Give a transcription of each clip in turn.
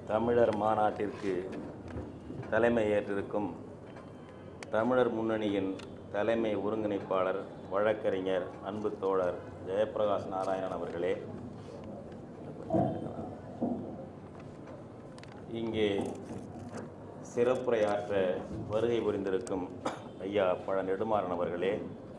தமிழர் மாநாட்டிற்கு தலைமை ஏற்றிருக்கும் தமிழர் முன்னணியின் தலைமை ஒருங்கிணைப்பாளர் வழக்கறிஞர் அன்பு தோழர் ஜெயப்பிரகாஷ் நாராயணன் அவர்களே இங்கே சிறப்புரையாற்ற வருகை புரிந்திருக்கும் ஐயா பழ நெடுமாறன் அவர்களே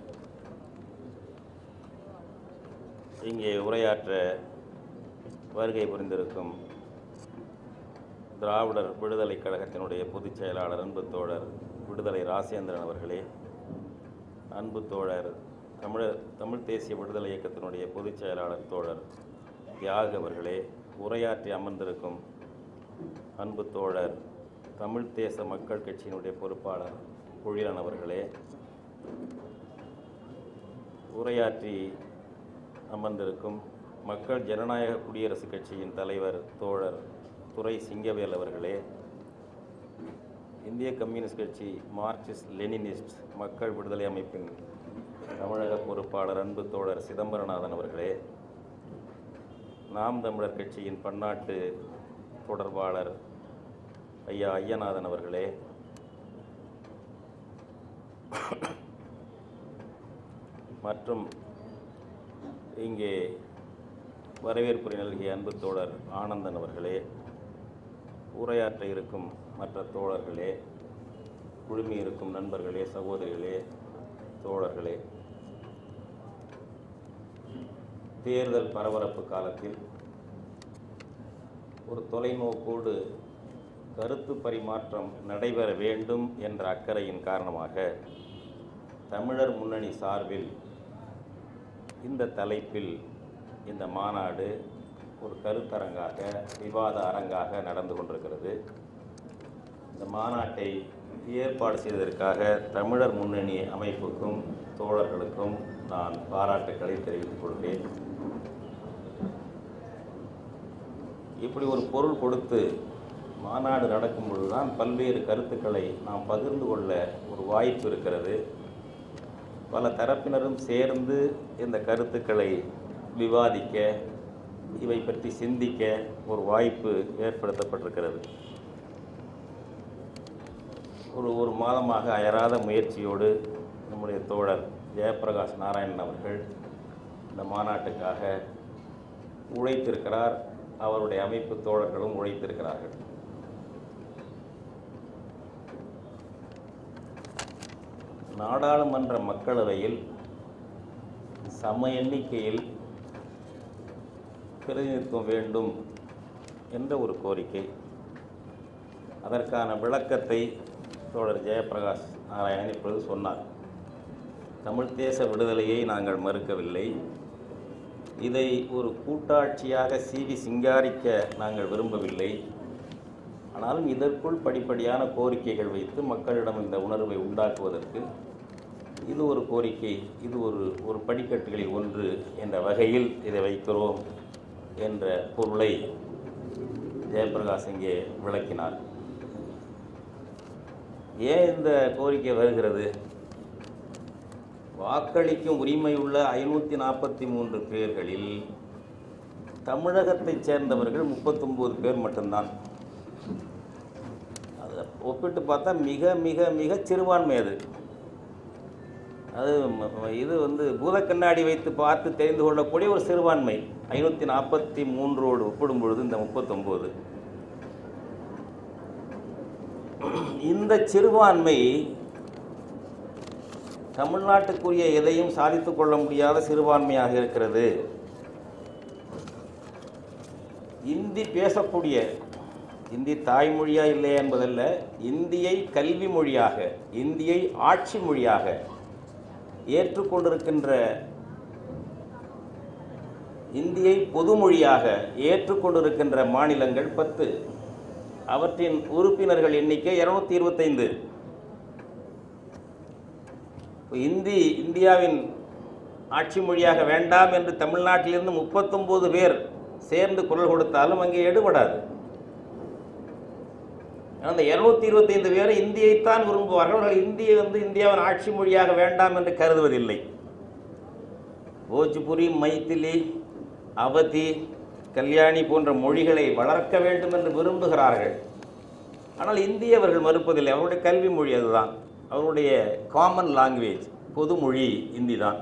இங்கே உரையாற்ற வருகை புரிந்திருக்கும் திராவிடர் விடுதலைக் கழகத்தினுடைய பொதுச் செயலாளர் அன்பு தோழர் விடுதலை ராசேந்திரன் அவர்களே அன்பு தோழர் தமிழர் தமிழ் தேசிய விடுதலை இயக்கத்தினுடைய பொதுச் செயலாளர் தோழர் தியாக அவர்களே உரையாற்றி அமர்ந்திருக்கும் அன்பு தோழர் தமிழ் தேச மக்கள் கட்சியினுடைய பொறுப்பாளர் குழிலன் அவர்களே உரையாற்றி அமர்ந்திருக்கும் மக்கள் ஜனநாயக குடியரசுக் கட்சியின் தலைவர் தோழர் துரை சிங்கவேல் அவர்களே இந்திய கம்யூனிஸ்ட் கட்சி மார்க்சிஸ்ட் லெனினிஸ்ட் மக்கள் விடுதலை அமைப்பின் தமிழக பொறுப்பாளர் அன்பு தோழர் சிதம்பரநாதன் அவர்களே நாம் தமிழர் கட்சியின் பன்னாட்டு தொடர்பாளர் ஐயா ஐயநாதன் அவர்களே மற்றும் இங்கே வரவேற்புரை நல்கிய அன்பு தோழர் ஆனந்தன் அவர்களே உரையாற்ற இருக்கும் மற்ற தோழர்களே குழுமி இருக்கும் நண்பர்களே சகோதரிகளே தோழர்களே தேர்தல் பரபரப்பு காலத்தில் ஒரு தொலைநோக்கோடு கருத்து பரிமாற்றம் நடைபெற வேண்டும் என்ற அக்கறையின் காரணமாக தமிழர் முன்னணி சார்பில் இந்த தலைப்பில் இந்த மாநாடு ஒரு கருத்தரங்காக விவாத அரங்காக நடந்து கொண்டிருக்கிறது இந்த மாநாட்டை ஏற்பாடு செய்ததற்காக தமிழர் முன்னணி அமைப்புக்கும் தோழர்களுக்கும் நான் பாராட்டுக்களை தெரிவித்துக் கொள்கிறேன் இப்படி ஒரு பொருள் கொடுத்து மாநாடு நடக்கும் பொழுதுதான் பல்வேறு கருத்துக்களை நாம் பகிர்ந்து கொள்ள ஒரு வாய்ப்பு இருக்கிறது பல தரப்பினரும் சேர்ந்து இந்த கருத்துக்களை விவாதிக்க இவை பற்றி சிந்திக்க ஒரு வாய்ப்பு ஏற்படுத்தப்பட்டிருக்கிறது ஒரு ஒரு மாதமாக அயராத முயற்சியோடு நம்முடைய தோழர் ஜெயப்பிரகாஷ் நாராயணன் அவர்கள் இந்த மாநாட்டுக்காக உழைத்திருக்கிறார் அவருடைய அமைப்பு தோழர்களும் உழைத்திருக்கிறார்கள் நாடாளுமன்ற மக்களவையில் சம எண்ணிக்கையில் பிரதிநிதித்துவம் வேண்டும் என்ற ஒரு கோரிக்கை அதற்கான விளக்கத்தை தோழர் ஜெயப்பிரகாஷ் நாராயணன் இப்பொழுது சொன்னார் தமிழ் தேச விடுதலையை நாங்கள் மறுக்கவில்லை இதை ஒரு கூட்டாட்சியாக சீவி சிங்காரிக்க நாங்கள் விரும்பவில்லை ஆனாலும் இதற்குள் படிப்படியான கோரிக்கைகள் வைத்து மக்களிடம் இந்த உணர்வை உண்டாக்குவதற்கு இது ஒரு கோரிக்கை இது ஒரு ஒரு படிக்கட்டுகளில் ஒன்று என்ற வகையில் இதை வைக்கிறோம் என்ற பொருளை ஜெயபிரகாஷ் இங்கே விளக்கினார் ஏன் இந்த கோரிக்கை வருகிறது வாக்களிக்கும் உரிமை உள்ள ஐநூற்றி நாற்பத்தி மூன்று பேர்களில் தமிழகத்தைச் சேர்ந்தவர்கள் முப்பத்தொம்போது பேர் மட்டும்தான் அதை ஒப்பிட்டு பார்த்தா மிக மிக மிக சிறுபான்மை அது அது ம- ம- இது வந்து பூதக்கண்ணாடி வைத்து பார்த்து தெரிந்து கொள்ளக்கூடிய ஒரு சிறுபான்மை ஐநூற்றி நாற்பத்தி மூன்றோடு ஒப்பிடும் பொழுது இந்த முப்பத்தொம்போது இந்த சிறுபான்மை தமிழ்நாட்டுக்குரிய எதையும் சாதித்துக் கொள்ள முடியாத சிறுபான்மையாக இருக்கிறது இந்தி பேசக்கூடிய இந்தி தாய்மொழியா இல்லையா என்பதல்ல இந்தியை கல்வி மொழியாக இந்தியை ஆட்சி மொழியாக ஏற்றுக்கொண்டிருக்கின்ற இந்தியை பொதுமொழியாக ஏற்றுக்கொண்டிருக்கின்ற மாநிலங்கள் பத்து அவற்றின் உறுப்பினர்கள் எண்ணிக்கை இருநூத்தி இருபத்தைந்து இந்தி இந்தியாவின் ஆட்சி மொழியாக வேண்டாம் என்று தமிழ்நாட்டிலிருந்து முப்பத்தொம்போது பேர் சேர்ந்து குரல் கொடுத்தாலும் அங்கே எடுபடாது அந்த இருநூத்தி இருபத்தைந்து பேர் இந்தியைத்தான் விரும்புவார்கள் அவர்கள் இந்தியை வந்து இந்தியாவின் ஆட்சி மொழியாக வேண்டாம் என்று கருதுவதில்லை போஜ்புரி மைத்திலி அவதி கல்யாணி போன்ற மொழிகளை வளர்க்க வேண்டும் என்று விரும்புகிறார்கள் ஆனால் இந்திய அவர்கள் மறுப்பதில்லை அவருடைய கல்வி மொழி அதுதான் அவருடைய காமன் லாங்குவேஜ் பொது மொழி இந்தி தான்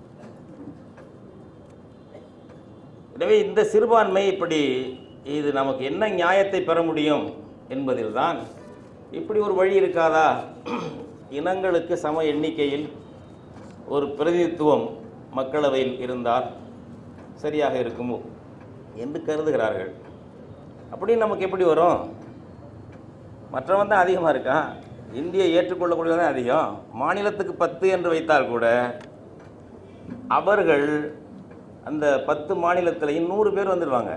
எனவே இந்த சிறுபான்மை இப்படி இது நமக்கு என்ன நியாயத்தை பெற முடியும் என்பதில்தான் இப்படி ஒரு வழி இருக்காதா இனங்களுக்கு சம எண்ணிக்கையில் ஒரு பிரதிநிதித்துவம் மக்களவையில் இருந்தால் சரியாக இருக்குமோ என்று கருதுகிறார்கள் அப்படி நமக்கு எப்படி வரும் மற்றவன் தான் அதிகமாக இருக்கான் இந்தியை ஏற்றுக்கொள்ளக்கூடியவன் தான் அதிகம் மாநிலத்துக்கு பத்து என்று வைத்தால் கூட அவர்கள் அந்த பத்து மாநிலத்திலையும் நூறு பேர் வந்துடுவாங்க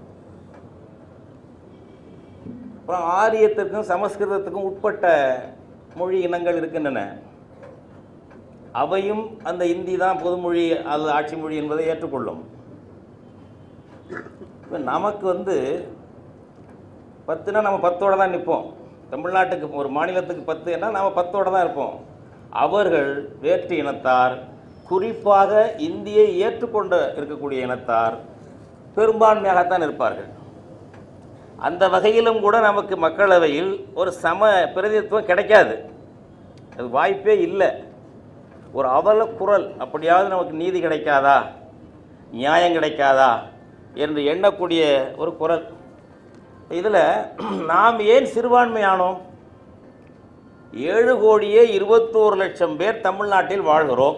அப்புறம் ஆரியத்திற்கும் சமஸ்கிருதத்துக்கும் உட்பட்ட மொழி இனங்கள் இருக்கின்றன அவையும் அந்த இந்தி தான் பொதுமொழி அல்லது ஆட்சி மொழி என்பதை ஏற்றுக்கொள்ளும் இப்போ நமக்கு வந்து பத்துனா நம்ம பத்தோட தான் நிற்போம் தமிழ்நாட்டுக்கு ஒரு மாநிலத்துக்கு பத்துன்னா நாம் பத்தோட தான் இருப்போம் அவர்கள் வேற்று இனத்தார் குறிப்பாக இந்தியை ஏற்றுக்கொண்டு இருக்கக்கூடிய இனத்தார் பெரும்பான்மையாகத்தான் இருப்பார்கள் அந்த வகையிலும் கூட நமக்கு மக்களவையில் ஒரு சம பிரதிநிதித்துவம் கிடைக்காது அது வாய்ப்பே இல்லை ஒரு அவல குரல் அப்படியாவது நமக்கு நீதி கிடைக்காதா நியாயம் கிடைக்காதா என்று எண்ணக்கூடிய ஒரு குரல் இதில் நாம் ஏன் சிறுபான்மையானோம் ஏழு கோடியே இருபத்தோரு லட்சம் பேர் தமிழ்நாட்டில் வாழ்கிறோம்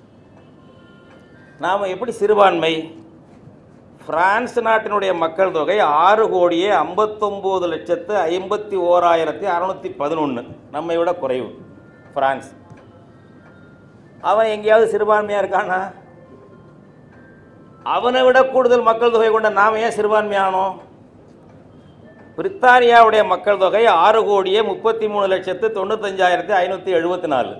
நாம் எப்படி சிறுபான்மை பிரான்ஸ் நாட்டினுடைய மக்கள் தொகை ஆறு கோடியே ஐம்பத்தொம்போது லட்சத்து ஐம்பத்தி ஓராயிரத்தி அறநூற்றி பதினொன்று நம்மை விட குறைவு பிரான்ஸ் அவன் எங்கேயாவது சிறுபான்மையாக இருக்கானா அவனை விட கூடுதல் மக்கள் தொகை கொண்ட நாம் ஏன் சிறுபான்மையானோம் பிரித்தானியாவுடைய மக்கள் தொகை ஆறு கோடியே முப்பத்தி மூணு லட்சத்து தொண்ணூத்தஞ்சாயிரத்தி ஐநூற்றி எழுபத்தி நாலு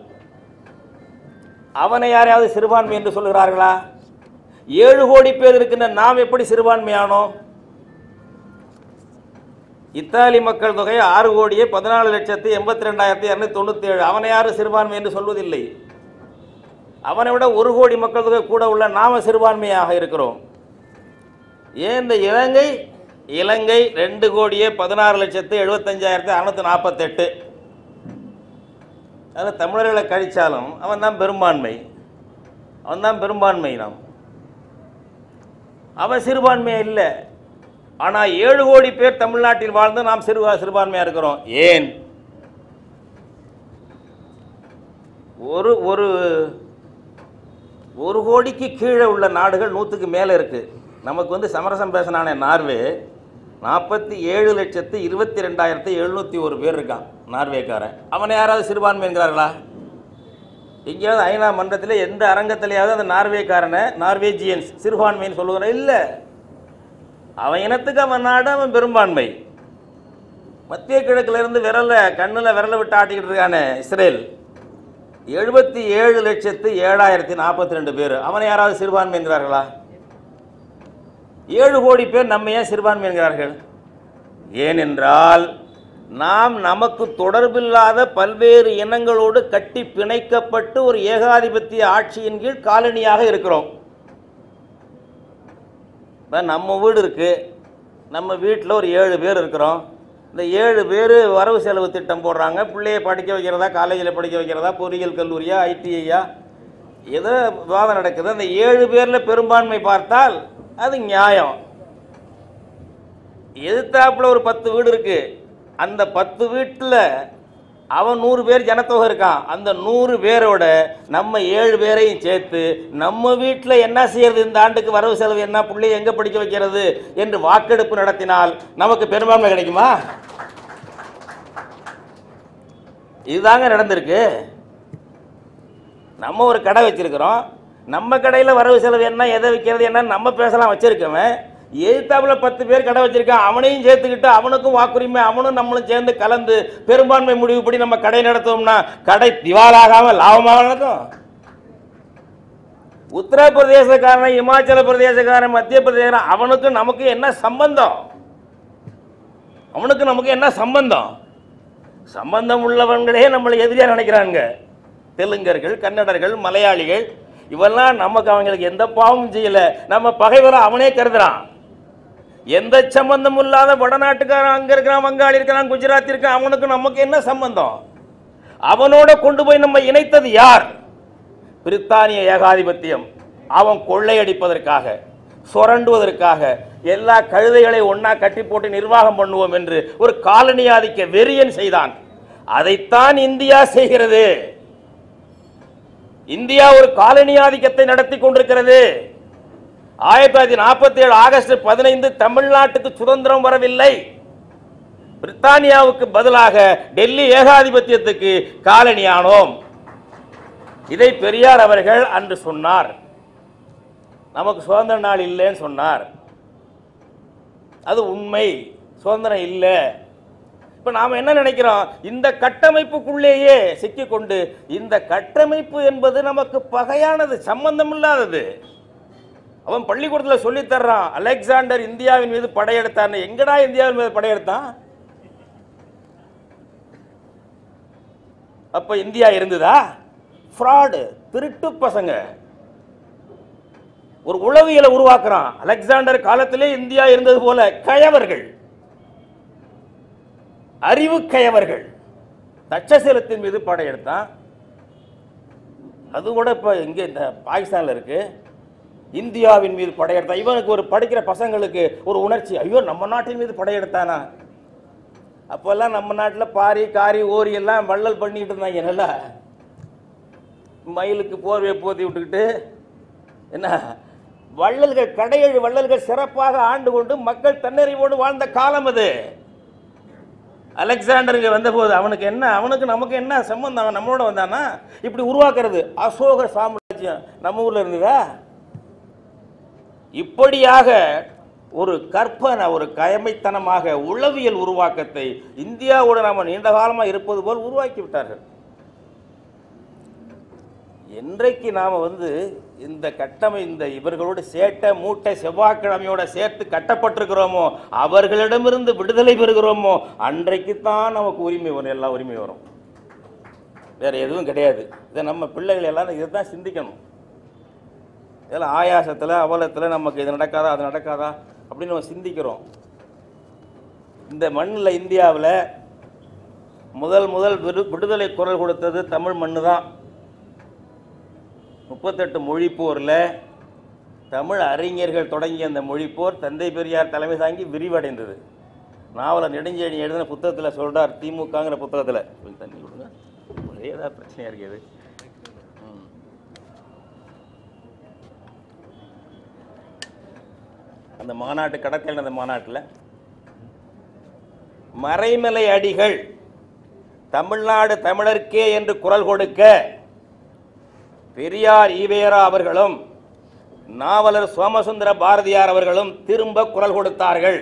அவனை யாரையாவது சிறுபான்மை என்று சொல்கிறார்களா ஏழு கோடி பேர் இருக்கின்ற நாம் எப்படி சிறுபான்மையானோம் இத்தாலி மக்கள் தொகை ஆறு கோடியே பதினாலு லட்சத்து எண்பத்தி ரெண்டாயிரத்தி இரநூத்தி தொண்ணூற்றி ஏழு அவனை யாரும் சிறுபான்மை என்று சொல்வதில்லை அவனை விட ஒரு கோடி மக்கள் தொகை கூட உள்ள நாம சிறுபான்மையாக இருக்கிறோம் ஏன் இந்த இலங்கை இலங்கை ரெண்டு கோடியே பதினாறு லட்சத்து எழுபத்தஞ்சாயிரத்து அறுநூத்தி நாற்பத்தெட்டு அதில் தமிழர்களை கழித்தாலும் அவன் தான் பெரும்பான்மை அவன் தான் பெரும்பான்மை நாம் அவன் சிறுபான்மையாக இல்லை ஆனால் ஏழு கோடி பேர் தமிழ்நாட்டில் வாழ்ந்து நாம் சிறு சிறுபான்மையாக இருக்கிறோம் ஏன் ஒரு ஒரு ஒரு கோடிக்கு கீழே உள்ள நாடுகள் நூற்றுக்கு மேலே இருக்குது நமக்கு வந்து சமரசம் பேசினானே நார்வே நாற்பத்தி ஏழு லட்சத்து இருபத்தி ரெண்டாயிரத்தி எழுநூற்றி ஒரு பேர் இருக்கான் நார்வேக்காரன் அவனை யாராவது சிறுபான்மை என்கிறார்களா எங்கேயாவது ஐநா மன்றத்தில் எந்த அரங்கத்திலேயாவது அந்த நார்வேக்காரனை நார்வேஜியன்ஸ் சிறுபான்மைன்னு சொல்லுகிறான் இல்லை அவன் இனத்துக்கு அவன் நாடு அவன் பெரும்பான்மை மத்திய கிழக்குல இருந்து விரல கண்ணில் விரல விட்டு ஆட்டிக்கிட்டு இருக்கானே இஸ்ரேல் எழுபத்தி ஏழு லட்சத்து ஏழாயிரத்தி நாற்பத்தி ரெண்டு பேர் அவனை யாராவது சிறுபான்மை என்கிறார்களா ஏழு கோடி பேர் நம்ம ஏன் சிறுபான்மை என்கிறார்கள் ஏனென்றால் நாம் நமக்கு தொடர்பில்லாத பல்வேறு இனங்களோடு கட்டி பிணைக்கப்பட்டு ஒரு ஏகாதிபத்திய ஆட்சியின் கீழ் காலனியாக இருக்கிறோம் இப்போ நம்ம வீடு இருக்குது நம்ம வீட்டில் ஒரு ஏழு பேர் இருக்கிறோம் இந்த ஏழு பேர் வரவு செலவு திட்டம் போடுறாங்க பிள்ளைய படிக்க வைக்கிறதா காலேஜில் படிக்க வைக்கிறதா பொறியியல் கல்லூரியா ஐடிஐயா ஏதோ விவாதம் நடக்குது அந்த ஏழு பேரில் பெரும்பான்மை பார்த்தால் அது நியாயம் எதிர்த்தாப்புல ஒரு பத்து வீடு இருக்கு அந்த பத்து வீட்டில் அவன் நூறு பேர் ஜனத்தொகை இருக்கான் அந்த நூறு பேரோட நம்ம ஏழு பேரையும் சேர்த்து நம்ம வீட்டில் என்ன செய்யறது இந்த ஆண்டுக்கு வரவு செலவு என்ன பிள்ளைய எங்கே படிக்க வைக்கிறது என்று வாக்கெடுப்பு நடத்தினால் நமக்கு பெரும்பான்மை கிடைக்குமா இதுதாங்க நடந்திருக்கு நம்ம ஒரு கடை வச்சிருக்கிறோம் நம்ம கடையில் வரவு செலவு என்ன எதை விற்கிறது என்ன நம்ம பேசலாம் வச்சிருக்கவன் எதிர்த்தாப்புல பத்து பேர் கடை வச்சிருக்கான் அவனையும் சேர்த்துக்கிட்டு அவனுக்கும் வாக்குரிமை அவனும் நம்மளும் சேர்ந்து கலந்து பெரும்பான்மை முடிவுப்படி நம்ம கடை நடத்தோம்னா கடை திவாலாகாம லாபமாக நடக்கும் உத்தரப்பிரதேசக்காரன் இமாச்சல பிரதேசக்காரன் மத்திய பிரதேசக்காரன் அவனுக்கு நமக்கு என்ன சம்பந்தம் அவனுக்கு நமக்கு என்ன சம்பந்தம் சம்பந்தம் உள்ளவங்களே நம்மளை எதிரியாக நினைக்கிறாங்க தெலுங்கர்கள் கன்னடர்கள் மலையாளிகள் இவெல்லாம் நமக்கு அவங்களுக்கு எந்த பாவமும் செய்யல நம்ம பகைவரை அவனே கருதுறான் எந்த சம்பந்தமும் இல்லாத வடநாட்டுக்காரன் அங்க இருக்கிறான் வங்காளி இருக்கிறான் குஜராத் இருக்கான் அவனுக்கு நமக்கு என்ன சம்பந்தம் அவனோட கொண்டு போய் நம்ம இணைத்தது யார் பிரித்தானிய ஏகாதிபத்தியம் அவன் கொள்ளையடிப்பதற்காக சுரண்டுவதற்காக எல்லா கழுதைகளை ஒண்ணா கட்டி போட்டு நிர்வாகம் பண்ணுவோம் என்று ஒரு காலனி ஆதிக்க வெறியன் செய்தான் அதைத்தான் இந்தியா செய்கிறது இந்தியா ஒரு காலனி ஆதிக்கத்தை நடத்தி கொண்டிருக்கிறது ஆயிரத்தி தொள்ளாயிரத்தி நாற்பத்தி ஏழு ஆகஸ்ட் பதினைந்து தமிழ்நாட்டுக்கு சுதந்திரம் வரவில்லை பிரித்தானியாவுக்கு பதிலாக டெல்லி ஏகாதிபத்தியத்துக்கு காலனியானோம் இதை பெரியார் அவர்கள் அன்று சொன்னார் நமக்கு சுதந்திர நாள் இல்லைன்னு சொன்னார் அது உண்மை சுதந்திரம் இல்லை இப்போ நாம் என்ன நினைக்கிறோம் இந்த கட்டமைப்புக்குள்ளேயே சிக்கிக்கொண்டு இந்த கட்டமைப்பு என்பது நமக்கு பகையானது சம்பந்தம் இல்லாதது அவன் பள்ளிக்கூடத்தில் சொல்லித் தர்றான் அலெக்சாண்டர் இந்தியாவின் மீது படையெடுத்தான்னு எங்கடா இந்தியாவின் மீது படையெடுத்தான் அப்ப இந்தியா இருந்ததா ஃப்ராடு திருட்டு பசங்க ஒரு உளவியலை உருவாக்குறான் அலெக்சாண்டர் காலத்திலே இந்தியா இருந்தது போல கயவர்கள் அறிவு கயவர்கள் தட்சசீலத்தின் மீது படையெடுத்தான் அது கூட இப்போ இங்கே இந்த பாகிஸ்தானில் இருக்கு இந்தியாவின் மீது படையெடுத்தான் இவனுக்கு ஒரு படிக்கிற பசங்களுக்கு ஒரு உணர்ச்சி ஐயோ நம்ம நாட்டின் மீது படையெடுத்தானா அப்போல்லாம் நம்ம நாட்டில் பாரி காரி ஓரி எல்லாம் வள்ளல் பண்ணிட்டு இருந்தாங்க நல்லா மயிலுக்கு போர்வையை போத்தி விட்டுக்கிட்டு என்ன வள்ளல்கள் கடையேழு வள்ளல்கள் சிறப்பாக ஆண்டு கொண்டு மக்கள் தன்னறிவோடு வாழ்ந்த காலம் அது அலெக்சாண்டர் இங்க வந்தபோது அவனுக்கு என்ன அவனுக்கு நமக்கு என்ன சம்பந்தம் அவன் நம்மளோட வந்தானா இப்படி உருவாக்குறது அசோக சாம்ராஜ்யம் நம்ம ஊர்ல இருந்ததா இப்படியாக ஒரு கற்பனை ஒரு கயமைத்தனமாக உளவியல் உருவாக்கத்தை இந்தியாவோட நாம நீண்ட காலமா இருப்பது போல் உருவாக்கி விட்டார்கள் என்றைக்கு நாம் வந்து இந்த கட்டமை இந்த இவர்களோடு சேட்டை மூட்டை செவ்வாய்க்கிழமையோட சேர்த்து கட்டப்பட்டிருக்கிறோமோ அவர்களிடமிருந்து விடுதலை பெறுகிறோமோ அன்றைக்கு தான் நமக்கு உரிமை வரும் எல்லா உரிமை வரும் வேற எதுவும் கிடையாது இதை நம்ம பிள்ளைகள் எல்லாரும் இதை தான் சிந்திக்கணும் இதெல்லாம் ஆயாசத்தில் அவலத்தில் நமக்கு இது நடக்காதா அது நடக்காதா அப்படின்னு நம்ம சிந்திக்கிறோம் இந்த மண்ணில் இந்தியாவில் முதல் முதல் விடு விடுதலை குரல் கொடுத்தது தமிழ் மண்ணு தான் முப்பத்தெட்டு மொழிப்போரில் தமிழ் அறிஞர்கள் தொடங்கிய அந்த மொழிப்போர் தந்தை பெரியார் தலைமை தாங்கி விரிவடைந்தது நாவலர் நெடுஞ்செழி எழுதின புத்தகத்தில் சொல்றார் திமுகங்கிற புத்தகத்தில் கொஞ்சம் தண்ணி கொடுங்க ஒரே ஏதாவது பிரச்சனையாக இருக்குது ம். அந்த மாநாட்டு கடற்கரை அந்த மாநாட்டில் மறைமலை அடிகள் தமிழ்நாடு தமிழர்க்கே என்று குரல் கொடுக்க பெரியார் ஈவேரா அவர்களும் நாவலர் சோமசுந்தர பாரதியார் அவர்களும் திரும்ப குரல் கொடுத்தார்கள்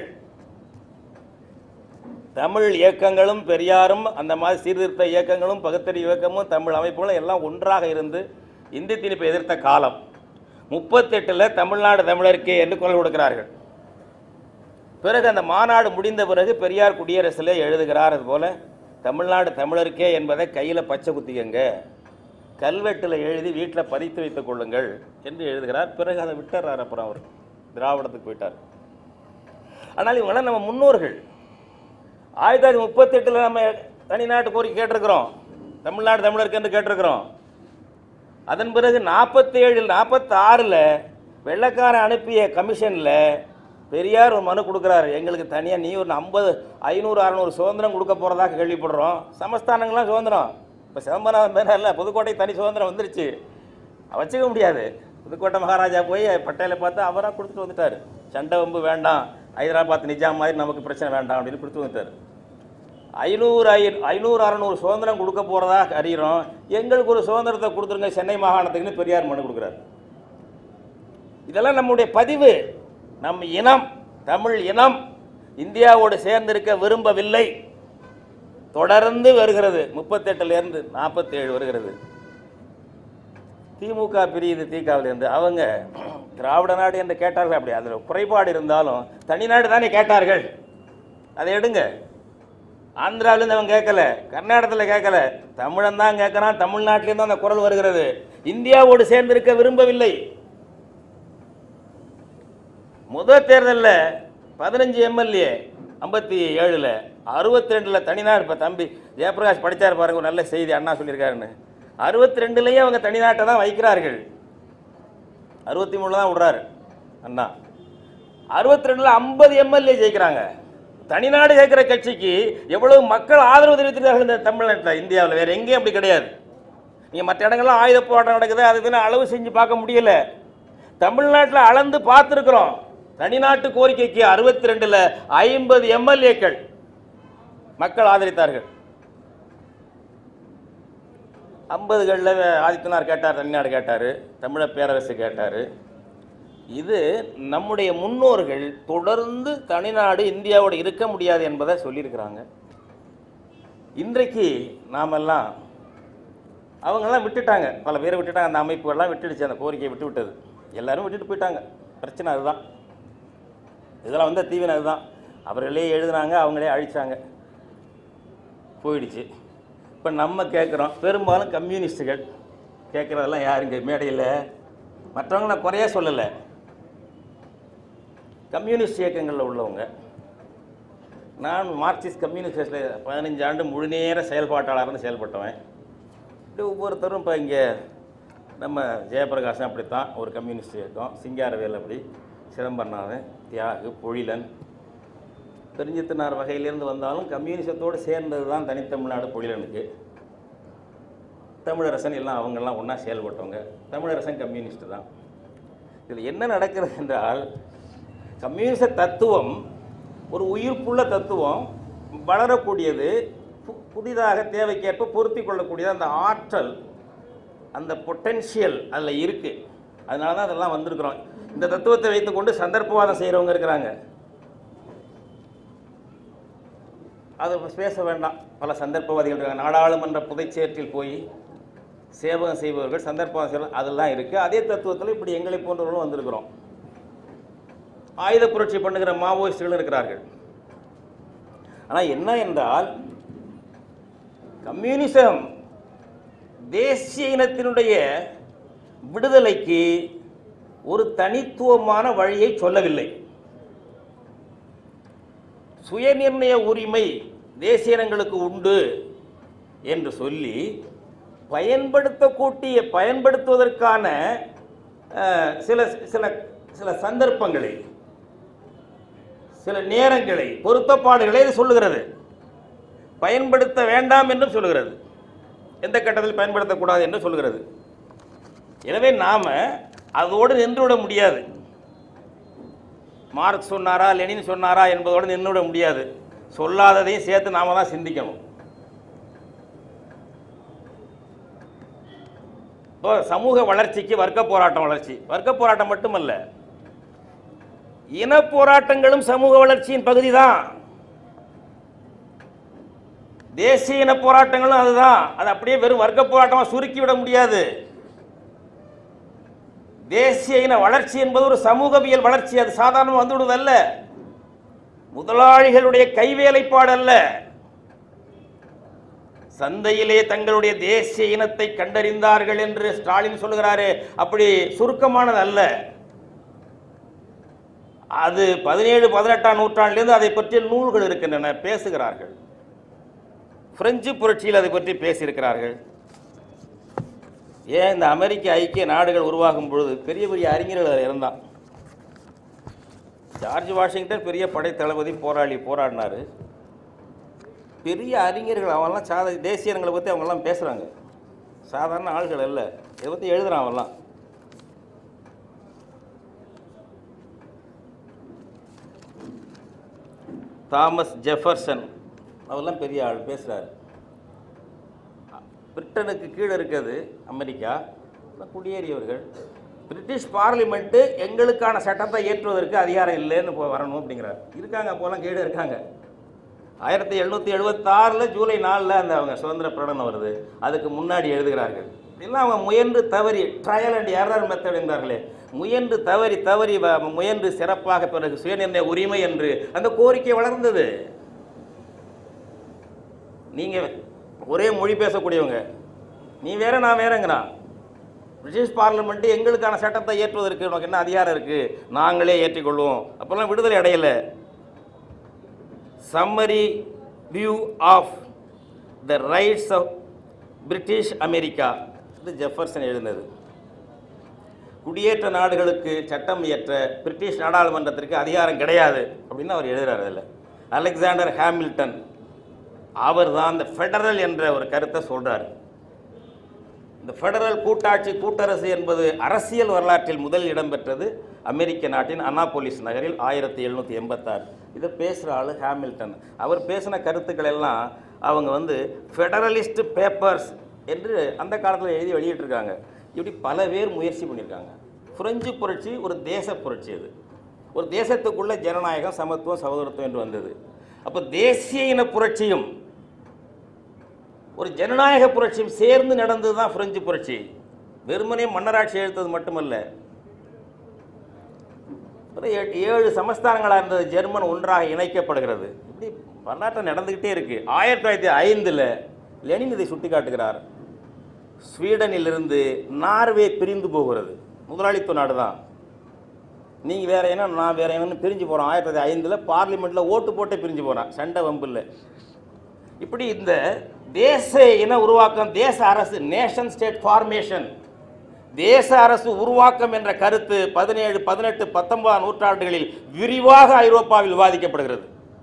தமிழ் இயக்கங்களும் பெரியாரும் அந்த மாதிரி சீர்திருத்த இயக்கங்களும் பகுத்தறிவு இயக்கமும் தமிழ் அமைப்புகளும் எல்லாம் ஒன்றாக இருந்து இந்தி திணிப்பை எதிர்த்த காலம் முப்பத்தெட்டில் தமிழ்நாடு தமிழருக்கே என்று குரல் கொடுக்கிறார்கள் பிறகு அந்த மாநாடு முடிந்த பிறகு பெரியார் குடியரசில் எழுதுகிறார் அதுபோல தமிழ்நாடு தமிழருக்கே என்பதை கையில் பச்சை குத்திக்கங்க கல்வெட்டில் எழுதி வீட்டில் பதித்து வைத்துக் கொள்ளுங்கள் என்று எழுதுகிறார் பிறகு அதை விட்டுறார் அப்புறம் அவர் திராவிடத்துக்கு போயிட்டார் ஆனால் இவங்களாம் நம்ம முன்னோர்கள் ஆயிரத்தி தொள்ளாயிரத்தி முப்பத்தெட்டில் நம்ம தனிநாட்டு கோரிக்கை கேட்டிருக்கிறோம் தமிழ்நாடு தமிழருக்கு என்று கேட்டிருக்கிறோம் அதன் பிறகு நாற்பத்தி ஏழில் நாற்பத்தாறில் வெள்ளைக்காரன் அனுப்பிய கமிஷனில் பெரியார் ஒரு மனு கொடுக்குறாரு எங்களுக்கு தனியாக நீ ஒரு ஐம்பது ஐநூறு அறநூறு சுதந்திரம் கொடுக்க போகிறதாக கேள்விப்படுறோம் சமஸ்தானங்கள்லாம் சுதந்திரம் இப்போ சிதம்பரம் பேரில் புதுக்கோட்டை தனி சுதந்திரம் வந்துருச்சு வச்சுக்க முடியாது புதுக்கோட்டை மகாராஜா போய் பட்டேலை பார்த்து அவராக கொடுத்துட்டு வந்துட்டார் சண்டை வம்பு வேண்டாம் ஹைதராபாத் நிஜாம் மாதிரி நமக்கு பிரச்சனை வேண்டாம் அப்படின்னு கொடுத்து வந்துட்டார் ஐநூறு ஐ ஐநூறு அறநூறு சுதந்திரம் கொடுக்க போகிறதா அறிகிறோம் எங்களுக்கு ஒரு சுதந்திரத்தை கொடுத்துருங்க சென்னை மாகாணத்துக்குன்னு பெரியார் மனு கொடுக்குறாரு இதெல்லாம் நம்முடைய பதிவு நம் இனம் தமிழ் இனம் இந்தியாவோடு சேர்ந்திருக்க விரும்பவில்லை தொடர்ந்து வருகிறது முப்பத்தெட்டுலேருந்து நாற்பத்தேழு வருகிறது திமுக பிரியுது தீகாவிலிருந்து அவங்க திராவிட நாடு என்று கேட்டார்கள் அப்படி அதில் குறைபாடு இருந்தாலும் தனிநாடு தானே கேட்டார்கள் அதை எடுங்க ஆந்திராவிலேருந்து அவன் கேட்கல கர்நாடகத்தில் கேட்கல தமிழன் தான் கேட்குறான் தமிழ்நாட்டிலேருந்து அந்த குரல் வருகிறது இந்தியாவோடு சேர்ந்திருக்க விரும்பவில்லை முதல் தேர்தலில் பதினஞ்சு எம்எல்ஏ ஐம்பத்தி ஏழில் அறுபத்தி ரெண்டில் தனிநாடு இப்போ தம்பி ஜெயபிரகாஷ் படித்தார் பாருங்க ஒரு நல்ல செய்தி அண்ணா சொல்லியிருக்காருன்னு அறுபத்தி ரெண்டுலேயே அவங்க தனிநாட்டை தான் வைக்கிறார்கள் அறுபத்தி மூணில் தான் விடுறாரு அண்ணா அறுபத்தி ரெண்டில் ஐம்பது எம்எல்ஏ ஜெயிக்கிறாங்க தனிநாடு கேட்குற கட்சிக்கு எவ்வளவு மக்கள் ஆதரவு தெரிவித்திருக்கார்கள் இந்த தமிழ்நாட்டில் இந்தியாவில் வேறு எங்கேயும் அப்படி கிடையாது நீங்கள் மற்ற இடங்கள்லாம் ஆயுத போராட்டம் நடக்குது அது இதுன்னு அளவு செஞ்சு பார்க்க முடியல தமிழ்நாட்டில் அளந்து பார்த்துருக்குறோம் தனிநாட்டு கோரிக்கைக்கு அறுபத்தி ரெண்டில் ஐம்பது எம்எல்ஏக்கள் மக்கள் ஆதரித்தார்கள் ஐம்பதுகளில் ஆதித்தனார் கேட்டார் தனிநாடு கேட்டார் தமிழர் பேரரசு கேட்டார் இது நம்முடைய முன்னோர்கள் தொடர்ந்து தனிநாடு இந்தியாவோட இருக்க முடியாது என்பதை சொல்லியிருக்கிறாங்க இன்றைக்கு நாமெல்லாம் அவங்கெல்லாம் விட்டுட்டாங்க பல பேரை விட்டுட்டாங்க அந்த அமைப்புகள்லாம் விட்டுடுச்சு அந்த கோரிக்கையை விட்டு விட்டது எல்லாரும் விட்டுட்டு போயிட்டாங்க பிரச்சனை அதுதான் இதெல்லாம் வந்து தீவிரம் அதுதான் அவர்களே எழுதுனாங்க அவங்களே அழிச்சாங்க போயிடுச்சு இப்போ நம்ம கேட்குறோம் பெரும்பாலும் கம்யூனிஸ்ட்டுகள் கேட்குறதெல்லாம் யாருங்க மேடையில் மற்றவங்க நான் குறைய சொல்லலை கம்யூனிஸ்ட் இயக்கங்களில் உள்ளவங்க நான் மார்க்சிஸ்ட் கம்யூனிஸ்டில் பதினஞ்சு ஆண்டு முழுநேர செயல்பாட்டாளர்னு செயல்பட்டவன் இப்படி ஒவ்வொருத்தரும் இப்போ இங்கே நம்ம ஜெயபிரகாசன் அப்படித்தான் ஒரு கம்யூனிஸ்ட் இயக்கம் சிங்காரவேல் அப்படி சிதம்பரநாதன் தியாகு பொழிலன் பெருஞ்சித்தனார் வகையிலேருந்து வந்தாலும் கம்யூனிசத்தோடு சேர்ந்தது தான் தனித்தமிழ்நாடு பொழிலனுக்கு தமிழரசன் எல்லாம் அவங்கெல்லாம் ஒன்றா செயல்பட்டவங்க தமிழரசன் கம்யூனிஸ்ட் தான் இதில் என்ன நடக்கிறது என்றால் கம்யூனிச தத்துவம் ஒரு உயிர்ப்புள்ள தத்துவம் வளரக்கூடியது பு- புதிதாக தேவைக்கேற்ப பொருத்தி கொள்ளக்கூடியது அந்த ஆற்றல் அந்த பொட்டென்ஷியல் அதில் இருக்குது அதனால தான் அதெல்லாம் வந்திருக்கிறோம் இந்த தத்துவத்தை வைத்துக்கொண்டு சந்தர்ப்பவாதம் செய்கிறவங்க இருக்கிறாங்க அதை பேச வேண்டாம் பல சந்தர்ப்பவாதிகள் இருக்காங்க நாடாளுமன்ற புதைச்சேற்றில் போய் சேவகம் செய்பவர்கள் சந்தர்ப்பவாதம் செய்வார்கள் அதெல்லாம் இருக்குது அதே தத்துவத்தில் இப்படி எங்களை போன்றவர்களும் வந்திருக்கிறோம் ஆயுத புரட்சி பண்ணுகிற மாவோயிஸ்டுகளும் இருக்கிறார்கள் ஆனால் என்ன என்றால் கம்யூனிசம் தேசிய இனத்தினுடைய விடுதலைக்கு ஒரு தனித்துவமான வழியை சொல்லவில்லை சுயநிர்ணய உரிமை தேசிய இனங்களுக்கு உண்டு என்று சொல்லி பயன்படுத்தக்கூடிய பயன்படுத்துவதற்கான அஹ், சில சில சில சந்தர்ப்பங்களை சில நேரங்களை பொருத்தப்பாடுகளை இது சொல்லுகிறது பயன்படுத்த வேண்டாம் என்றும் சொல்லுகிறது எந்த கட்டத்தில் பயன்படுத்தக்கூடாது என்று சொல்லுகிறது எனவே நாம் அதோடு நின்றுவிட முடியாது மார்க் சொன்னாரா லெனின் சொன்னாரா என்பதோடு நின்றுவிட முடியாது சொல்லாததையும் சேர்த்து நாம தான் சிந்திக்கணும் இப்போ சமூக வளர்ச்சிக்கு வர்க்க போராட்டம் வளர்ச்சி வர்க்க போராட்டம் மட்டுமல்ல இன போராட்டங்களும் சமூக வளர்ச்சியின் பகுதி தான் தேசிய இன போராட்டங்களும் அதுதான் அது அப்படியே வெறும் வர்க்க போராட்டமாக சுருக்கி விட முடியாது தேசிய இன வளர்ச்சி என்பது ஒரு சமூகவியல் வளர்ச்சி அது சாதாரணமாக வந்துவிடுவதல்ல முதலாளிகளுடைய கைவேலைப்பாடு அல்ல சந்தையிலே தங்களுடைய தேசிய இனத்தை கண்டறிந்தார்கள் என்று ஸ்டாலின் சொல்லுகிறாரே அப்படி சுருக்கமானது அல்ல அது பதினேழு பதினெட்டாம் நூற்றாண்டிலிருந்து அதை பற்றிய நூல்கள் இருக்கின்றன பேசுகிறார்கள் பிரெஞ்சு புரட்சியில் அதை பற்றி பேசியிருக்கிறார்கள் ஏன் இந்த அமெரிக்க ஐக்கிய நாடுகள் உருவாகும் பொழுது பெரிய பெரிய அறிஞர்கள் அதில் இருந்தான் ஜார்ஜ் வாஷிங்டன் பெரிய படை தளபதி போராளி போராடினார் பெரிய அறிஞர்கள் அவன்லாம் சாத தேசிய இனங்களை பற்றி அவங்கெல்லாம் பேசுகிறாங்க சாதாரண ஆள்கள் அல்ல இதை பற்றி எழுதுறான் அவன்லாம் தாமஸ் ஜெஃபர்சன் அவரெல்லாம் பெரிய ஆள் பேசுகிறாரு பிரிட்டனுக்கு கீழே இருக்கிறது அமெரிக்கா எல்லாம் குடியேறியவர்கள் பிரிட்டிஷ் பார்லிமெண்ட்டு எங்களுக்கான சட்டத்தை ஏற்றுவதற்கு அதிகாரம் இல்லைன்னு இப்போ வரணும் அப்படிங்கிறார் இருக்காங்க அப்போலாம் கீழே இருக்காங்க ஆயிரத்தி எழுநூற்றி எழுபத்தாறில் ஜூலை நாலில் அந்த அவங்க சுதந்திர பிரகடனம் வருது அதுக்கு முன்னாடி எழுதுகிறார்கள் இதெல்லாம் அவங்க முயன்று தவறி ட்ரையல் அண்ட் எரர் மெத்தட் என்றார்களே முயன்று தவறி தவறி வ- முயன்று சிறப்பாக பிறகு சுயநிர்ணய உரிமை என்று அந்த கோரிக்கை வளர்ந்தது நீங்கள் ஒரே மொழி பேசக்கூடியவங்க நீ வேற நான் வேறங்கிறான் பிரிட்டிஷ் பார்லிமெண்ட்டு எங்களுக்கான சட்டத்தை ஏற்றுவதற்கு உனக்கு என்ன அதிகாரம் இருக்குது நாங்களே ஏற்றிக்கொள்வோம் அப்போல்லாம் விடுதலை அடையலை summary view of the rights of British America இது ஜெஃபர்சன் எழுதினது குடியேற்ற நாடுகளுக்கு சட்டம் இயற்ற பிரிட்டிஷ் நாடாளுமன்றத்திற்கு அதிகாரம் கிடையாது அப்படின்னு அவர் எழுதுறாரு அதில் அலெக்சாண்டர் ஹாமில்டன் அவர் தான் இந்த ஃபெடரல் என்ற ஒரு கருத்தை சொல்றார் இந்த ஃபெடரல் கூட்டாட்சி கூட்டரசு என்பது அரசியல் வரலாற்றில் முதல் இடம்பெற்றது அமெரிக்க நாட்டின் அனாபோலிஸ் நகரில் ஆயிரத்தி எழுநூற்றி எண்பத்தாறு இதை பேசுகிற ஆள் ஹாமில்டன் அவர் பேசின கருத்துக்கள் எல்லாம் அவங்க வந்து ஃபெடரலிஸ்ட் பேப்பர்ஸ் என்று அந்த காலத்தில் எழுதி வெளியிட்டிருக்காங்க இப்படி பல பேர் முயற்சி பண்ணியிருக்காங்க பிரெஞ்சு புரட்சி ஒரு தேச புரட்சி அது ஒரு தேசத்துக்குள்ள ஜனநாயகம் சமத்துவம் சகோதரத்துவம் என்று வந்தது அப்போ தேசிய இன புரட்சியும் ஒரு ஜனநாயக புரட்சியும் சேர்ந்து நடந்தது தான் பிரெஞ்சு புரட்சி வெறுமனே மன்னராட்சி எழுத்தது மட்டுமல்ல ஒரு ஏ- ஏழு சமஸ்தானங்களாக இருந்தது ஜெர்மன் ஒன்றாக இணைக்கப்படுகிறது இப்படி வரலாற்று நடந்துக்கிட்டே இருக்கு ஆயிரத்தி தொள்ளாயிரத்தி ஐந்தில் லெனின் இதை சுட்டி காட்டுகிறார் ஸ்வீடனிலிருந்து நார்வே பிரிந்து போகிறது முதலாளித்துவ நாடு தான் நீங்கள் வேற என்ன நான் வேற என்னன்னு பிரிஞ்சு போகிறோம் ஆயிரத்தி தொள்ளாயிரத்தி ஐந்தில் பார்லிமெண்ட்டில் ஓட்டு போட்டே பிரிஞ்சு போகிறான் சண்டை வம்பு இல்லை இப்படி இந்த தேச இன உருவாக்கம் தேச அரசு நேஷன் ஸ்டேட் ஃபார்மேஷன் தேச அரசு உருவாக்கம் என்ற கருத்து பதினேழு பதினெட்டு பத்தொன்பதாம் நூற்றாண்டுகளில் விரிவாக ஐரோப்பாவில் விவாதிக்கப்படுகிறது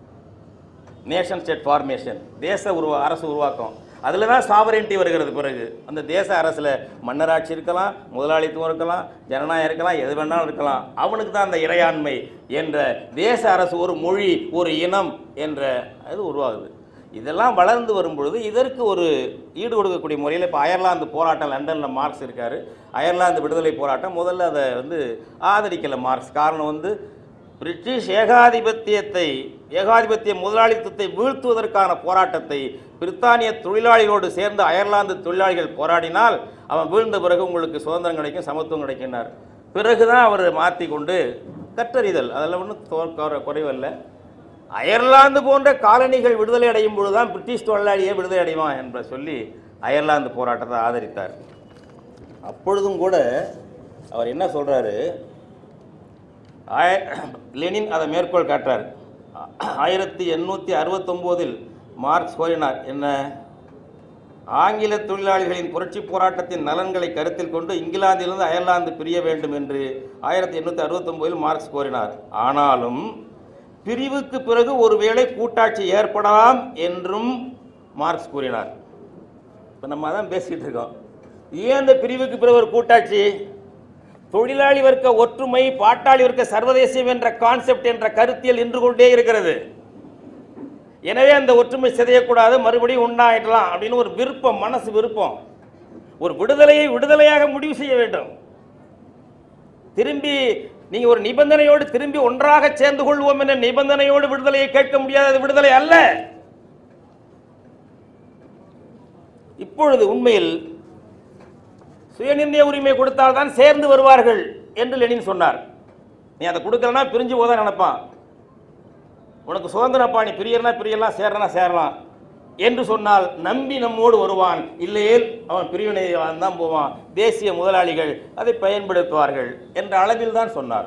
நேஷன் ஸ்டேட் ஃபார்மேஷன் தேச உருவா அரசு உருவாக்கம் அதில் தான் சாவரென்டி வருகிறது பிறகு அந்த தேச அரசில் மன்னராட்சி இருக்கலாம் முதலாளித்துவம் இருக்கலாம் ஜனநாயகம் இருக்கலாம் எது வேணாலும் இருக்கலாம் அவனுக்கு தான் அந்த இறையாண்மை என்ற தேச அரசு ஒரு மொழி ஒரு இனம் என்ற இது உருவாகுது இதெல்லாம் வளர்ந்து வரும்பொழுது இதற்கு ஒரு ஈடு கொடுக்கக்கூடிய முறையில் இப்போ அயர்லாந்து போராட்டம் லண்டனில் மார்க்ஸ் இருக்கார் அயர்லாந்து விடுதலை போராட்டம் முதல்ல அதை வந்து ஆதரிக்கலை மார்க்ஸ் காரணம் வந்து பிரிட்டிஷ் ஏகாதிபத்தியத்தை ஏகாதிபத்திய முதலாளித்துவத்தை வீழ்த்துவதற்கான போராட்டத்தை பிரித்தானிய தொழிலாளிகளோடு சேர்ந்து அயர்லாந்து தொழிலாளிகள் போராடினால் அவன் வீழ்ந்த பிறகு உங்களுக்கு சுதந்திரம் கிடைக்கும் சமத்துவம் கிடைக்கின்றார் பிறகுதான் அவர் மாற்றி கொண்டு கற்றறிதல் அதில் ஒன்றும் குறைவல்ல அயர்லாந்து போன்ற காலனிகள் விடுதலை அடையும் பொழுதுதான் பிரிட்டிஷ் தொழிலாளியே விடுதலை அடைவான் என்று சொல்லி அயர்லாந்து போராட்டத்தை ஆதரித்தார் அப்பொழுதும் கூட அவர் என்ன சொல்றாரு ஆய லெனின் அதை மேற்கோள் காட்டுறார் ஆயிரத்தி எண்ணூற்றி அறுபத்தொம்போதில் மார்க்ஸ் கோரினார் என்ன ஆங்கில தொழிலாளிகளின் புரட்சி போராட்டத்தின் நலன்களை கருத்தில் கொண்டு இங்கிலாந்திலிருந்து அயர்லாந்து பிரிய வேண்டும் என்று ஆயிரத்தி எண்ணூற்றி அறுபத்தொம்போதில் மார்க்ஸ் கோரினார் ஆனாலும் பிரிவுக்கு பிறகு ஒருவேளை கூட்டாட்சி ஏற்படலாம் என்றும் மார்க்ஸ் கூறினார் இப்போ நம்ம அதான் பேசிக்கிட்டு இருக்கோம் ஏன் அந்த பிரிவுக்கு பிறகு ஒரு கூட்டாட்சி தொழிலாளி வர்க்க ஒற்றுமை பாட்டாளி வர்க்க சர்வதேசம் என்ற கான்செப்ட் என்ற கருத்தியல் நின்று கொண்டே இருக்கிறது எனவே அந்த ஒற்றுமை சிதையக்கூடாது மறுபடியும் உண்டாயிடலாம் அப்படின்னு ஒரு விருப்பம் மனசு விருப்பம் ஒரு விடுதலையை விடுதலையாக முடிவு செய்ய வேண்டும் திரும்பி நீங்க ஒரு நிபந்தனையோடு திரும்பி ஒன்றாக சேர்ந்து கொள்வோம் என்ற நிபந்தனையோடு விடுதலையை கேட்க முடியாது அது விடுதலை அல்ல இப்பொழுது உண்மையில் சுயநிர்ணய உரிமை கொடுத்தால்தான் சேர்ந்து வருவார்கள் என்று லெனின் சொன்னார் நீ அதை கொடுக்கலனா பிரிஞ்சு போதான் நினைப்பான் உனக்கு சுதந்திரப்பா நீ பிரியறனா பிரியலாம் சேரனா சேரலாம் என்று சொன்னால் நம்பி நம்மோடு வருவான் இல்லையேல் அவன் பிரிவினை தான் போவான் தேசிய முதலாளிகள் அதை பயன்படுத்துவார்கள் என்ற அளவில் தான் சொன்னார்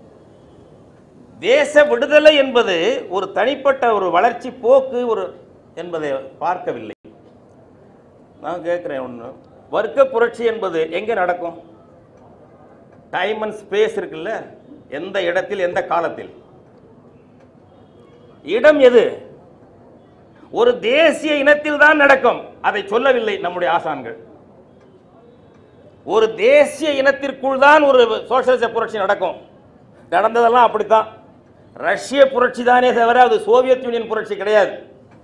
தேச விடுதலை என்பது ஒரு தனிப்பட்ட ஒரு வளர்ச்சி போக்கு ஒரு என்பதை பார்க்கவில்லை நான் கேட்குறேன் ஒன்று வர்க்க புரட்சி என்பது எங்கே நடக்கும் டைம் அண்ட் ஸ்பேஸ் இருக்குல்ல எந்த இடத்தில் எந்த காலத்தில் இடம் எது ஒரு தேசிய இனத்தில் தான் நடக்கும் அதை சொல்லவில்லை நம்முடைய ஆசான்கள் ஒரு தேசிய இனத்திற்குள் தான் ஒரு சோசியலிச புரட்சி நடக்கும் நடந்ததெல்லாம் அப்படித்தான் ரஷ்ய புரட்சி தானே தவிர அது சோவியத் யூனியன் புரட்சி கிடையாது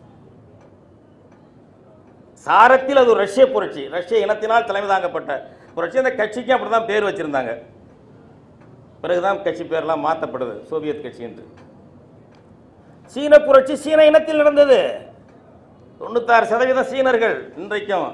சாரத்தில் அது ஒரு ரஷ்ய புரட்சி ரஷ்ய இனத்தினால் தலைமை தாங்கப்பட்ட புரட்சி அந்த கட்சிக்கு அப்படி தான் பேர் வச்சிருந்தாங்க பிறகுதான் கட்சி பேர்லாம் மாற்றப்படுது சோவியத் கட்சி என்று சீன புரட்சி சீன இனத்தில் நடந்தது தொண்ணூத்தாறு சதவீதம் சீனர்கள் இன்றைக்கும்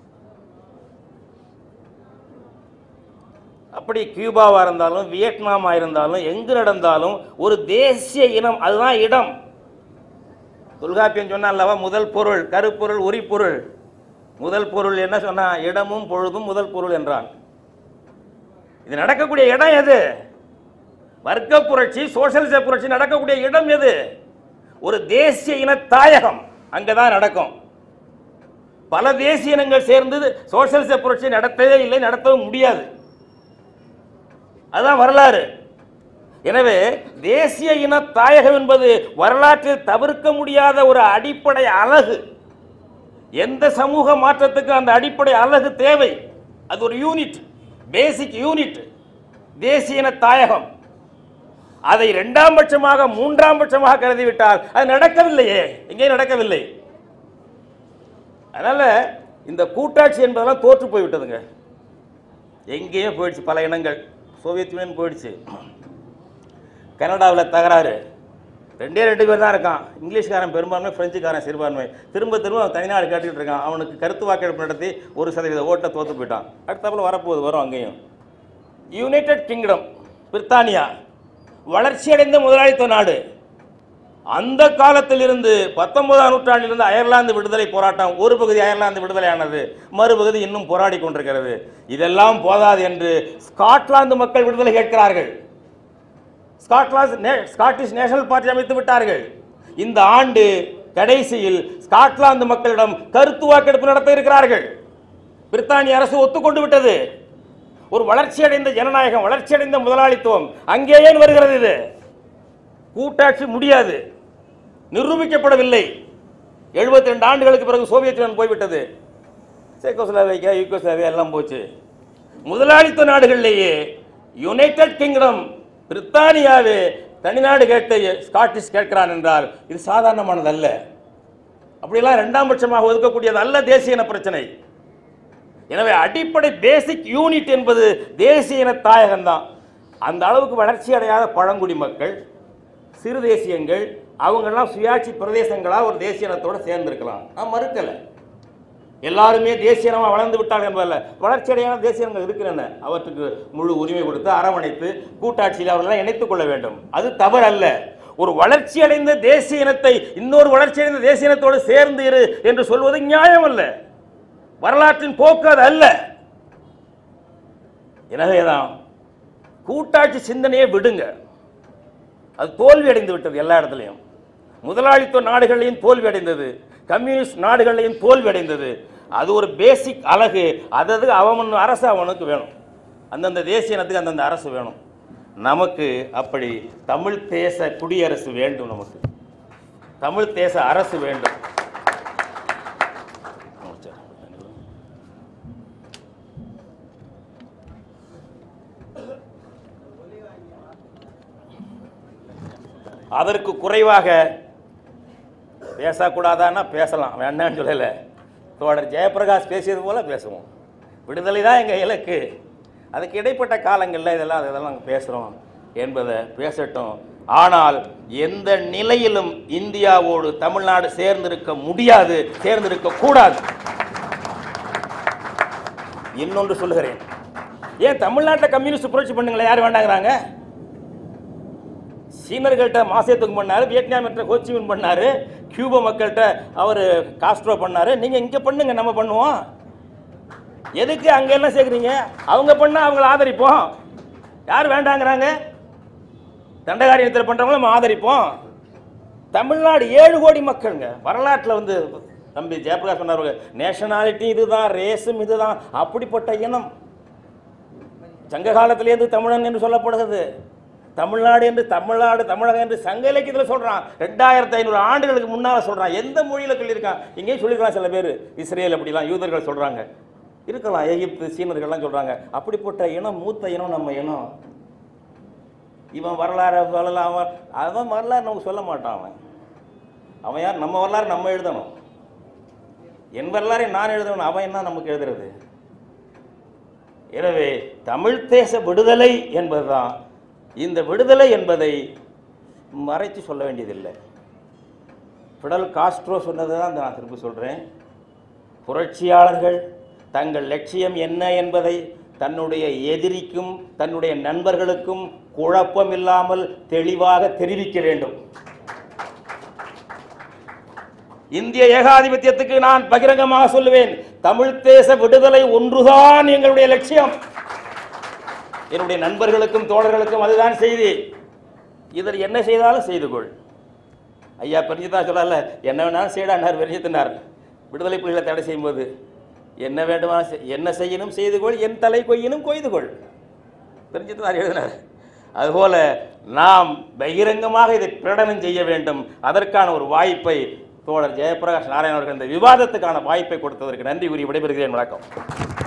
அப்படி கியூபாவாக இருந்தாலும் வியட்நாமாக இருந்தாலும் எங்கு நடந்தாலும் ஒரு தேசிய இனம் அதுதான் இடம் தொல்காப்பியம் சொன்னால்லவா முதல் பொருள் கருப்பொருள் உரிப்பொருள் முதல் பொருள் என்ன சொன்னா இடமும் பொழுதும் முதல் பொருள் என்றான் இது நடக்கக்கூடிய இடம் எது வர்க்க புரட்சி சோசியலிச புரட்சி நடக்கக்கூடிய இடம் எது ஒரு தேசிய இன தாயகம் அங்கதான் நடக்கும் பல தேசிய இனங்கள் சேர்ந்து சோசியலிச புரட்சி நடத்தவே இல்லை நடத்தவும் முடியாது அதுதான் வரலாறு எனவே தேசிய இன தாயகம் என்பது வரலாற்றில் தவிர்க்க முடியாத ஒரு அடிப்படை அழகு எந்த சமூக மாற்றத்துக்கு அந்த அடிப்படை அழகு தேவை அது ஒரு யூனிட் பேசிக் யூனிட் தேசிய இன தாயகம் அதை இரண்டாம் பட்சமாக மூன்றாம் பட்சமாக கருதிவிட்டால் அது நடக்கவில்லையே எங்கேயும் நடக்கவில்லை அதனால இந்த கூட்டாட்சி என்பதெல்லாம் தோற்று போய்விட்டதுங்க எங்கேயோ போயிடுச்சு பல இனங்கள் சோவியத் யூனியன் போயிடுச்சு கனடாவில் தகராறு ரெண்டே ரெண்டு பேர் தான் இருக்கான் இங்கிலீஷ்காரன் பெரும்பான்மை பிரெஞ்சுக்காரன் சிறுபான்மை திரும்ப திரும்ப அவன் தனிநாடு கேட்டுக்கிட்டு இருக்கான் அவனுக்கு கருத்து வாக்கெடுப்பு நடத்தி ஒரு சதவீத ஓட்டை தோத்து போயிட்டான் அடுத்தாப்புல வரப்போகுது வரும் அங்கேயும் யுனைடெட் கிங்டம் பிரித்தானியா வளர்ச்சியடைந்த முதலாளித்துவ நாடு அந்த காலத்திலிருந்து பத்தொன்பதாம் நூற்றாண்டிலிருந்து அயர்லாந்து விடுதலை போராட்டம் ஒரு பகுதி அயர்லாந்து விடுதலையானது மறுபகுதி இன்னும் போராடி கொண்டிருக்கிறது இதெல்லாம் போதாது என்று ஸ்காட்லாந்து மக்கள் விடுதலை கேட்கிறார்கள் ஸ்காட்லாந்து நே- ஸ்காட்டிஷ் நேஷனல் பார்ட்டி அமைத்து விட்டார்கள் இந்த ஆண்டு கடைசியில் ஸ்காட்லாந்து மக்களிடம் கருத்து வாக்கெடுப்பு நடத்த இருக்கிறார்கள் பிரித்தானிய அரசு ஒத்துக்கொண்டு விட்டது ஒரு வளர்ச்சியடைந்த ஜனநாயகம் வளர்ச்சியடைந்த முதலாளித்துவம் அங்கே ஏன் வருகிறது இது கூட்டாட்சி முடியாது நிரூபிக்கப்படவில்லை 72 ரெண்டு ஆண்டுகளுக்கு பிறகு சோவியத் யூனியன் போய்விட்டது செக்கோஸ்லாவியா யூகோஸ்லாவியா எல்லாம் போச்சு முதலாளித்துவ நாடுகளிலேயே யுனைடெட் கிங்டம் பிரித்தானியாவே தனிநாடு கேட்டு ஸ்காட்டிஷ் கேட்கிறான் என்றால் இது சாதாரணமானது அல்ல அப்படியெல்லாம் இரண்டாம் பட்சமாக ஒதுக்கக்கூடியது அல்ல தேசிய இன பிரச்சனை எனவே அடிப்படை பேசிக் யூனிட் என்பது தேசிய இன தாயகம்தான் அந்த அளவுக்கு வளர்ச்சி அடையாத பழங்குடி மக்கள் சிறு தேசியங்கள் அவங்கெல்லாம் சுயாட்சி பிரதேசங்களா ஒரு தேசிய இனத்தோட சேர்ந்திருக்கலாம் நான் மறுக்கலை எல்லாருமே தேசிய இனமாக வளர்ந்து விட்டார்கள் என்பதல்ல வளர்ச்சி அடையாத தேசிய இனங்கள் இருக்கின்றன அவற்றுக்கு முழு உரிமை கொடுத்து அரவணைத்து கூட்டாட்சியில் அவர்களெல்லாம் இணைத்துக் கொள்ள வேண்டும் அது தவறல்ல ஒரு வளர்ச்சி அடைந்த தேசிய இனத்தை இன்னொரு வளர்ச்சி அடைந்த தேசிய இனத்தோடு சேர்ந்து இரு என்று சொல்வது நியாயம் அல்ல வரலாற்றின் போக்கு அது அல்ல எனவேதான் கூட்டாட்சி சிந்தனையை விடுங்க அது தோல்வி அடைந்து விட்டது எல்லா இடத்துலையும் முதலாளித்துவ நாடுகளையும் தோல்வி அடைந்தது கம்யூனிஸ்ட் நாடுகளையும் தோல்வி அடைந்தது அது ஒரு பேசிக் அழகு அதது அவன் அரசு அவனுக்கு வேணும் அந்தந்த தேசிய இனத்துக்கு அந்தந்த அரசு வேணும் நமக்கு அப்படி தமிழ் தேச குடியரசு வேண்டும் நமக்கு தமிழ் தேச அரசு வேண்டும் அதற்கு குறைவாக பேசக்கூடாதான்னா பேசலாம் வேண்டாம்னு சொல்லலை தோழர் ஜெயபிரகாஷ் பேசியது போல பேசுவோம் விடுதலை தான் எங்கள் இலக்கு அதுக்கு இடைப்பட்ட காலங்களில் இதெல்லாம் இதெல்லாம் நாங்கள் பேசுகிறோம் என்பதை பேசட்டும் ஆனால் எந்த நிலையிலும் இந்தியாவோடு தமிழ்நாடு சேர்ந்திருக்க முடியாது சேர்ந்திருக்க கூடாது இன்னொன்று சொல்லுகிறேன் ஏன் தமிழ்நாட்டில் கம்யூனிஸ்ட் புரட்சி பண்ணுங்களேன் யார் வேண்டாங்கிறாங்க சீனர்கள்ட்ட மாசேத்துங் பண்ணாரு வியட்நாமிட்ட ஹோச்சிமின் பண்ணாரு கியூபா மக்கள்கிட்ட அவர் காஸ்ட்ரோ பண்ணாரு நீங்க இங்க பண்ணுங்க நம்ம பண்ணுவோம் எதுக்கு அங்க என்ன சேர்க்குறீங்க அவங்க பண்ணா அவங்கள ஆதரிப்போம் யார் வேண்டாங்கிறாங்க தண்டகாரியத்தில் பண்றவங்கள நம்ம ஆதரிப்போம் தமிழ்நாடு ஏழு கோடி மக்களுங்க வரலாற்றில் வந்து தம்பி ஜெயபிரகாஷ் சொன்னார் நேஷனாலிட்டி இதுதான் ரேஸும் இதுதான் அப்படிப்பட்ட இனம் சங்க காலத்திலேருந்து தமிழன் என்று சொல்லப்படுகிறது தமிழ்நாடு என்று தமிழ்நாடு தமிழகம் என்று சங்க இலக்கியத்தில் சொல்றான் ரெண்டாயிரத்தி ஐநூறு ஆண்டுகளுக்கு முன்னால சொல்றான் எந்த மொழியில சொல்லியிருக்கான் இங்கேயும் சொல்லியிருக்கலாம் சில பேர் இஸ்ரேல் அப்படிலாம் யூதர்கள் சொல்றாங்க இருக்கலாம் எகிப்து சீனர்கள்லாம் சொல்றாங்க அப்படிப்பட்ட இனம் மூத்த இனம் நம்ம இனம் இவன் வரலாறு சொல்லலாம் அவன் அவன் வரலாறு நமக்கு சொல்ல மாட்டான் அவன் அவன் யார் நம்ம வரலாறு நம்ம எழுதணும் என் வரலாறை நான் எழுதணும் அவன் என்ன நமக்கு எழுதுறது எனவே தமிழ் தேச விடுதலை என்பதுதான் இந்த விடுதலை என்பதை மறைத்து சொல்ல வேண்டியதில்லை ஃபிடல் காஸ்ட்ரோ சொன்னதை தான் நான் திருப்பி சொல்கிறேன் புரட்சியாளர்கள் தங்கள் லட்சியம் என்ன என்பதை தன்னுடைய எதிரிக்கும் தன்னுடைய நண்பர்களுக்கும் குழப்பம் இல்லாமல் தெளிவாக தெரிவிக்க வேண்டும் இந்திய ஏகாதிபத்தியத்துக்கு நான் பகிரங்கமாக சொல்லுவேன் தமிழ் தேச விடுதலை ஒன்றுதான் எங்களுடைய லட்சியம் என்னுடைய நண்பர்களுக்கும் தோழர்களுக்கும் அதுதான் செய்தி இதில் என்ன செய்தாலும் செய்து கொள் ஐயா பெருஞ்சிதான் சொல்லல என்ன வேணாலும் செய்யடானார் பெருஞ்சித்தனார் விடுதலை புலிகளை தடை செய்யும்போது என்ன வேண்டுமா செய்- என்ன செய்யணும் செய்து கொள் என் தலை கொய்யினும் கொய்து கொள் பெருஞ்சித்தனார் எழுதினார் அதுபோல நாம் பகிரங்கமாக இதை பிரகடனம் செய்ய வேண்டும் அதற்கான ஒரு வாய்ப்பை தோழர் ஜெயபிரகாஷ் நாராயணன் அவர்கள் இந்த விவாதத்துக்கான வாய்ப்பை கொடுத்ததற்கு நன்றி கூறி விடைபெறுகிறேன் வணக்கம்